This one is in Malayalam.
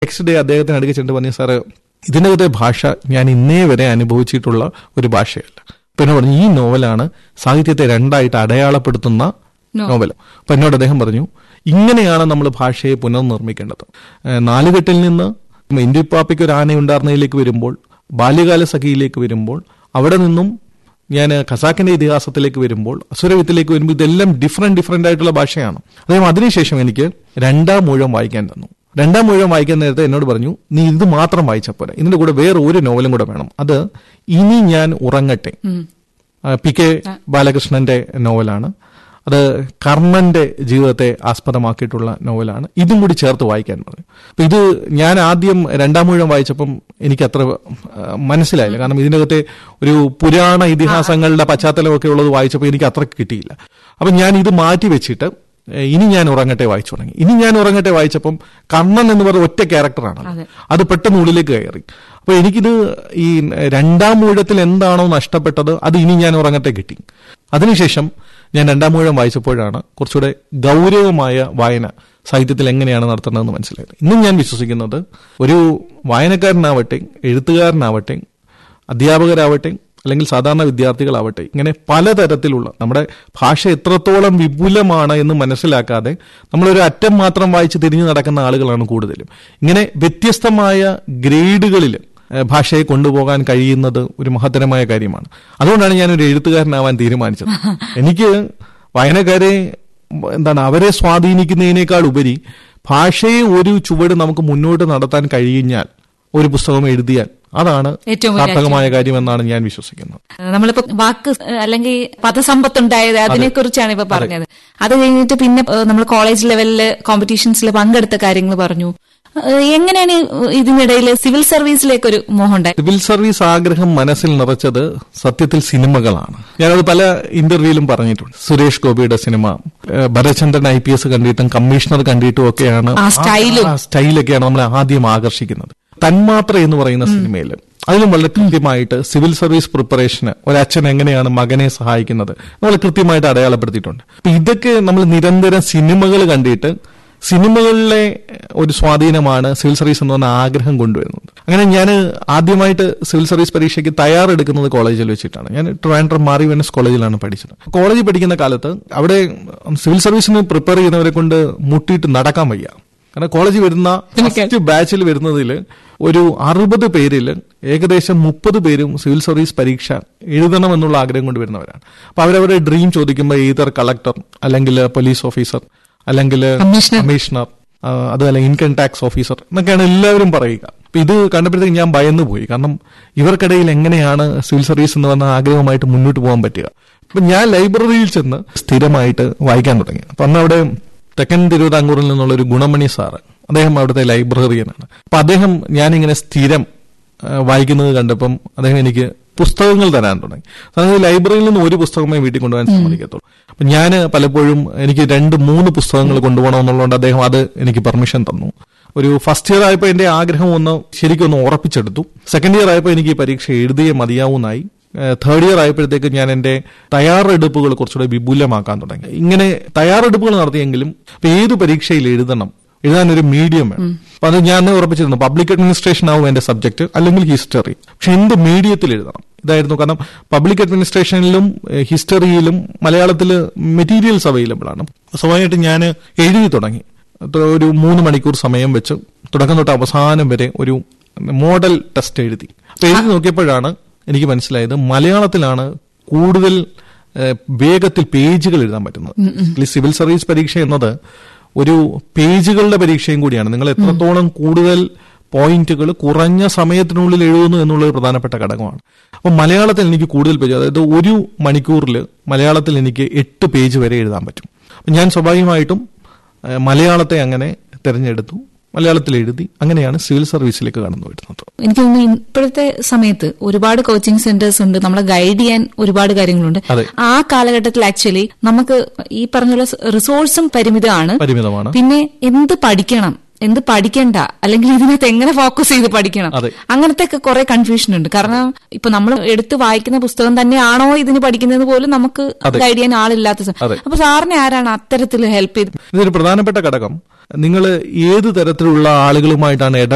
നെക്സ്റ്റ് ഡേ അദ്ദേഹത്തിന് അടുക്കെ ചെന്ന് പറഞ്ഞു സാറ് ഇതിനകത്തെ ഭാഷ ഞാൻ ഇന്നേ വരെ അനുഭവിച്ചിട്ടുള്ള ഒരു ഭാഷയല്ല പിന്നെ പറഞ്ഞു ഈ നോവലാണ് സാഹിത്യത്തെ രണ്ടായിട്ട് അടയാളപ്പെടുത്തുന്ന നോവൽ അപ്പൊ എന്നോട് അദ്ദേഹം പറഞ്ഞു ഇങ്ങനെയാണ് നമ്മൾ ഭാഷയെ പുനർനിർമ്മിക്കേണ്ടത് ഏഹ് നാലുകെട്ടിൽ നിന്ന് ഇന്ത്യപ്പാപ്പയ്ക്ക് ഒരു ആന ഉണ്ടായിരുന്നതിലേക്ക് വരുമ്പോൾ ബാല്യകാല സഖിയിലേക്ക് വരുമ്പോൾ അവിടെ നിന്നും ഞാൻ ഖസാക്കിന്റെ ഇതിഹാസത്തിലേക്ക് വരുമ്പോൾ അസുരവിത്തിലേക്ക് വരുമ്പോൾ ഇതെല്ലാം ഡിഫറെന്റ് ഡിഫറെന്റ് ആയിട്ടുള്ള ഭാഷയാണ് അദ്ദേഹം അതിനുശേഷം എനിക്ക് രണ്ടാം മുഴുവൻ വായിക്കാൻ തന്നു രണ്ടാം മുഴുവൻ വായിക്കാൻ നേരത്തെ എന്നോട് പറഞ്ഞു നീ ഇത് മാത്രം വായിച്ചാൽ പോരാ ഇതിന്റെ കൂടെ വേറെ ഒരു നോവലും കൂടെ വേണം അത് ഇനി ഞാൻ ഉറങ്ങട്ടെ ആ, പി കെ ബാലകൃഷ്ണന്റെ നോവലാണ് അത് കർണന്റെ ജീവിതത്തെ ആസ്പദമാക്കിയിട്ടുള്ള നോവലാണ് ഇതും കൂടി ചേർത്ത് വായിക്കാൻ പറഞ്ഞു അപ്പൊ ഇത് ഞാൻ ആദ്യം രണ്ടാം മുഴുവൻ വായിച്ചപ്പം എനിക്ക് അത്ര ആ, മനസ്സിലായില്ല കാരണം ഇതിനകത്തെ ഒരു പുരാണ ഇതിഹാസങ്ങളുടെ പശ്ചാത്തലമൊക്കെ ഉള്ളത് വായിച്ചപ്പോൾ എനിക്ക് അത്ര കിട്ടിയില്ല അപ്പൊ ഞാൻ ഇത് മാറ്റി വെച്ചിട്ട് ഏ, ഇനി ഞാൻ ഉറങ്ങട്ടെ വായിച്ചു തുടങ്ങി ഇനി ഞാൻ ഉറങ്ങട്ടെ വായിച്ചപ്പം കണ്ണൻ എന്ന് പറഞ്ഞ ഒറ്റ ക്യാരക്ടറാണ് അത് പെട്ടെന്ന് ഉള്ളിലേക്ക് കയറി അപ്പൊ എനിക്കിത് ഈ രണ്ടാം മൂഴത്തിൽ എന്താണോ നഷ്ടപ്പെട്ടത് അത് ഇനി ഞാൻ ഉറങ്ങട്ടെ കിട്ടി അതിനുശേഷം ഞാൻ രണ്ടാം മൂഴം വായിച്ചപ്പോഴാണ് കുറച്ചുകൂടെ ഗൗരവമായ വായന സാഹിത്യത്തിൽ എങ്ങനെയാണ് നടത്തേണ്ടതെന്ന് മനസ്സിലായത് ഇന്നും ഞാൻ വിശ്വസിക്കുന്നത് ഒരു വായനക്കാരനാവട്ടെ എഴുത്തുകാരനാവട്ടെ അധ്യാപകരാവട്ടെ അല്ലെങ്കിൽ സാധാരണ വിദ്യാർത്ഥികളാവട്ടെ ഇങ്ങനെ പലതരത്തിലുള്ള നമ്മുടെ ഭാഷ എത്രത്തോളം വിപുലമാണ് എന്ന് മനസ്സിലാക്കാതെ നമ്മളൊരു അറ്റം മാത്രം വായിച്ച് തിരിഞ്ഞു നടക്കുന്ന ആളുകളാണ് കൂടുതലും ഇങ്ങനെ വ്യത്യസ്തമായ ഗ്രേഡുകളിൽ ഏഹ്, ഭാഷയെ കൊണ്ടുപോകാൻ കഴിയുന്നത് ഒരു മഹത്തരമായ കാര്യമാണ് അതുകൊണ്ടാണ് ഞാൻ ഒരു എഴുത്തുകാരനാവാൻ തീരുമാനിച്ചത് എനിക്ക് വായനക്കാരെ എന്താണ് അവരെ സ്വാധീനിക്കുന്നതിനേക്കാൾ ഉപരി ഭാഷയെ ഒരു ചുവട് നമുക്ക് മുന്നോട്ട് നടത്താൻ കഴിഞ്ഞാൽ ഒരു പുസ്തകം എഴുതിയാൽ അതാണ് ഏറ്റവും വലിയ സാർത്ഥകമായ കാര്യമെന്നാണ് ഞാൻ വിശ്വസിക്കുന്നത് നമ്മളിപ്പോ വാക്ക് അല്ലെങ്കിൽ പദസമ്പത്തുണ്ടായത് അതിനെ കുറിച്ചാണ് ഇപ്പൊ പറഞ്ഞത് അത് കഴിഞ്ഞിട്ട് പിന്നെ നമ്മൾ കോളേജ് ലെവലില് കോമ്പറ്റീഷൻസിൽ പങ്കെടുത്ത കാര്യങ്ങൾ പറഞ്ഞു ഏഹ് എങ്ങനെയാണ് ഇതിനിടയിൽ സിവിൽ സർവീസിലേക്ക് ഒരു മോഹം ഉണ്ടായത് സിവിൽ സർവീസ് ആഗ്രഹം മനസ്സിൽ നിറച്ചത് സത്യത്തിൽ സിനിമകളാണ് ഞാനത് പല ഇന്റർവ്യൂവിലും പറഞ്ഞിട്ടുണ്ട് സുരേഷ് ഗോപിയുടെ സിനിമ ഏഹ് ഭരചന്ദ്രൻ ഐ പി എസ് കണ്ടിട്ടും കമ്മീഷണർ കണ്ടിട്ടും ഒക്കെയാണ് ആ സ്റ്റൈലും. ആ സ്റ്റൈലൊക്കെയാണ് നമ്മളെ ആദ്യം ആകർഷിക്കുന്നത് തന്മാത്ര എന്ന് പറയുന്ന സിനിമയിൽ അതിലും വളരെ കൃത്യമായിട്ട് സിവിൽ സർവീസ് പ്രിപ്പറേഷന് ഒരച്ഛൻ എങ്ങനെയാണ് മകനെ സഹായിക്കുന്നത് നമ്മൾ കൃത്യമായിട്ട് അടയാളപ്പെടുത്തിയിട്ടുണ്ട് അപ്പൊ ഇതൊക്കെ നമ്മൾ നിരന്തരം സിനിമകൾ കണ്ടിട്ട് സിനിമകളിലെ ഒരു സ്വാധീനമാണ് സിവിൽ സർവീസ് എന്ന് പറഞ്ഞ ആഗ്രഹം കൊണ്ടുവരുന്നത് അങ്ങനെ ഞാൻ ആദ്യമായിട്ട് സിവിൽ സർവീസ് പരീക്ഷയ്ക്ക് തയ്യാറെടുക്കുന്നത് കോളേജിൽ വെച്ചിട്ടാണ് ഞാൻ ട്രിവാൻഡ്രം മാറി വെനസ് കോളേജിലാണ് പഠിച്ചത് കോളേജിൽ പഠിക്കുന്ന കാലത്ത് അവിടെ സിവിൽ സർവീസിന് പ്രിപ്പയർ ചെയ്യുന്നവരെ കൊണ്ട് മുട്ടിയിട്ട് നടക്കാൻ വയ്യ കാരണം കോളേജിൽ വരുന്ന ഫസ്റ്റ് ബാച്ചിൽ വരുന്നതിൽ ഒരു അറുപത് പേരിൽ ഏകദേശം മുപ്പത് പേരും സിവിൽ സർവീസ് പരീക്ഷ എഴുതണം എന്നുള്ള ആഗ്രഹം കൊണ്ട് വരുന്നവരാണ് അപ്പൊ അവരവരുടെ ഡ്രീം ചോദിക്കുമ്പോൾ ഈതർ കളക്ടർ അല്ലെങ്കിൽ പോലീസ് ഓഫീസർ അല്ലെങ്കിൽ കമ്മീഷണർ. കമ്മീഷണർ ആ, അതുപോലെ ഇൻകം ടാക്സ് ഓഫീസർ എന്നൊക്കെയാണ് എല്ലാവരും പറയുക അപ്പൊ ഇത് കണ്ടപ്പോഴത്തേക്ക് ഞാൻ ഭയന്നു പോയി കാരണം ഇവർക്കിടയിൽ എങ്ങനെയാണ് സിവിൽ സർവീസ് എന്ന് പറഞ്ഞ ആഗ്രഹമായിട്ട് മുന്നോട്ട് പോകാൻ പറ്റുക അപ്പൊ ഞാൻ ലൈബ്രറിയിൽ ചെന്ന് സ്ഥിരമായിട്ട് വായിക്കാൻ തുടങ്ങി അപ്പൊ അന്ന് അവിടെ തെക്കൻ തിരുവിതാംകൂറിൽ നിന്നുള്ള ഒരു ഗുണമണി സാറ് അദ്ദേഹം അവിടുത്തെ ലൈബ്രറിയനാണ് അപ്പൊ അദ്ദേഹം ഞാനിങ്ങനെ സ്ഥിരം ആ, വായിക്കുന്നത് കണ്ടപ്പം അദ്ദേഹം എനിക്ക് പുസ്തകങ്ങൾ തരാൻ തുടങ്ങി അതായത് ലൈബ്രറിയിൽ നിന്ന് ഒരു പുസ്തകമേ വീട്ടിൽ കൊണ്ടുപോകാൻ സമ്മതിക്കത്തുള്ളൂ അപ്പൊ ഞാൻ പലപ്പോഴും എനിക്ക് രണ്ട് മൂന്ന് പുസ്തകങ്ങൾ കൊണ്ടുപോകണം എന്നുള്ളതുകൊണ്ട് അദ്ദേഹം അത് എനിക്ക് പെർമിഷൻ തന്നു ഒരു ഫസ്റ്റ് ഇയർ ആയപ്പോൾ എന്റെ ആഗ്രഹം ഒന്ന് ശരിക്കും ഒന്ന് ഉറപ്പിച്ചെടുത്തു സെക്കൻഡ് ഇയർ ആയപ്പോൾ എനിക്ക് ഈ പരീക്ഷ എഴുതിയേ മതിയാവുന്നായി തേർഡ് ഇയർ ആയപ്പോഴത്തേക്ക് ഞാൻ എന്റെ തയ്യാറെടുപ്പുകൾ കുറച്ചുകൂടെ വിപുലമാക്കാൻ തുടങ്ങി ഇങ്ങനെ തയ്യാറെടുപ്പുകൾ നടത്തിയെങ്കിലും ഇപ്പൊ ഏത് പരീക്ഷയിൽ എഴുതണം എഴുതാൻ ഒരു മീഡിയം വേണം അപ്പൊ അത് ഞാൻ ഉറപ്പിച്ചിരുന്നു പബ്ലിക് അഡ്മിനിസ്ട്രേഷൻ ആവും എന്റെ സബ്ജക്ട് അല്ലെങ്കിൽ ഹിസ്റ്ററി പക്ഷെ എന്ത് മീഡിയത്തിൽ എഴുതണം ഇതായിരുന്നു കാരണം പബ്ലിക് അഡ്മിനിസ്ട്രേഷനിലും ഏഹ്, ഹിസ്റ്ററിയിലും മലയാളത്തിൽ മെറ്റീരിയൽസ് അവൈലബിൾ ആണ് സ്വാഭാവികമായിട്ട് ഞാൻ എഴുതി തുടങ്ങി അത് ഒരു മൂന്ന് മണിക്കൂർ സമയം വെച്ച് തുടക്കം തൊട്ട് അവസാനം വരെ ഒരു മോഡൽ ടെസ്റ്റ് എഴുതി അപ്പൊ എഴുതി നോക്കിയപ്പോഴാണ് എനിക്ക് മനസ്സിലായത് മലയാളത്തിലാണ് കൂടുതൽ ഏഹ്, വേഗത്തിൽ പേജുകൾ എഴുതാൻ പറ്റുന്നത് ഈ സിവിൽ സർവീസ് പരീക്ഷ എന്നത് ഒരു പേജുകളുടെ പരീക്ഷയും കൂടിയാണ് നിങ്ങൾ എത്രത്തോളം കൂടുതൽ പോയിന്റുകൾ കുറഞ്ഞ സമയത്തിനുള്ളിൽ എഴുതുന്നു എന്നുള്ളത് പ്രധാനപ്പെട്ട ഘടകമാണ് അപ്പൊ മലയാളത്തിൽ എനിക്ക് കൂടുതൽ പേജ് അതായത് ഒരു മണിക്കൂറിൽ മലയാളത്തിൽ എനിക്ക് എട്ട് പേജ് വരെ എഴുതാൻ പറ്റും അപ്പൊ ഞാൻ സ്വാഭാവികമായിട്ടും ഏഹ്, മലയാളത്തെ അങ്ങനെ തിരഞ്ഞെടുത്തു മലയാളത്തിൽ എഴുതി അങ്ങനെയാണ് സിവിൽ സർവീസിലേക്ക് കടന്നു വരുന്നത് എനിക്ക് തോന്നുന്നു ഇപ്പോഴത്തെ സമയത്ത് ഒരുപാട് കോച്ചിങ് സെന്റേഴ്സ് ഉണ്ട് നമ്മളെ ഗൈഡ് ചെയ്യാൻ ഒരുപാട് കാര്യങ്ങളുണ്ട് അതെ. ആ കാലഘട്ടത്തിൽ ആക്ച്വലി നമുക്ക് ഈ പറഞ്ഞ പോലെ റിസോഴ്സും പരിമിതമാണ് പരിമിതമാണ് പിന്നെ എന്ത് പഠിക്കണം എന്ത് പഠിക്കണ്ട അല്ലെങ്കിൽ ഇതിനകത്ത് എങ്ങനെ ഫോക്കസ് ചെയ്ത് പഠിക്കണം അതെ. അങ്ങനത്തെ ഒക്കെ കുറെ കൺഫ്യൂഷൻ ഉണ്ട് കാരണം ഇപ്പൊ നമ്മൾ എടുത്ത് വായിക്കുന്ന പുസ്തകം തന്നെയാണോ ഇതിന് പഠിക്കുന്നത് പോലും നമുക്ക് ഗൈഡ് ചെയ്യാൻ ആളില്ലാത്ത സ- അതെ. അപ്പൊ സാറിനെ ആരാണ് അത്തരത്തിൽ ഹെൽപ്പ് ചെയ്ത് ഇതൊരു പ്രധാനപ്പെട്ട ഘടകം നിങ്ങൾ ഏത് തരത്തിലുള്ള ആളുകളുമായിട്ടാണ് ഇട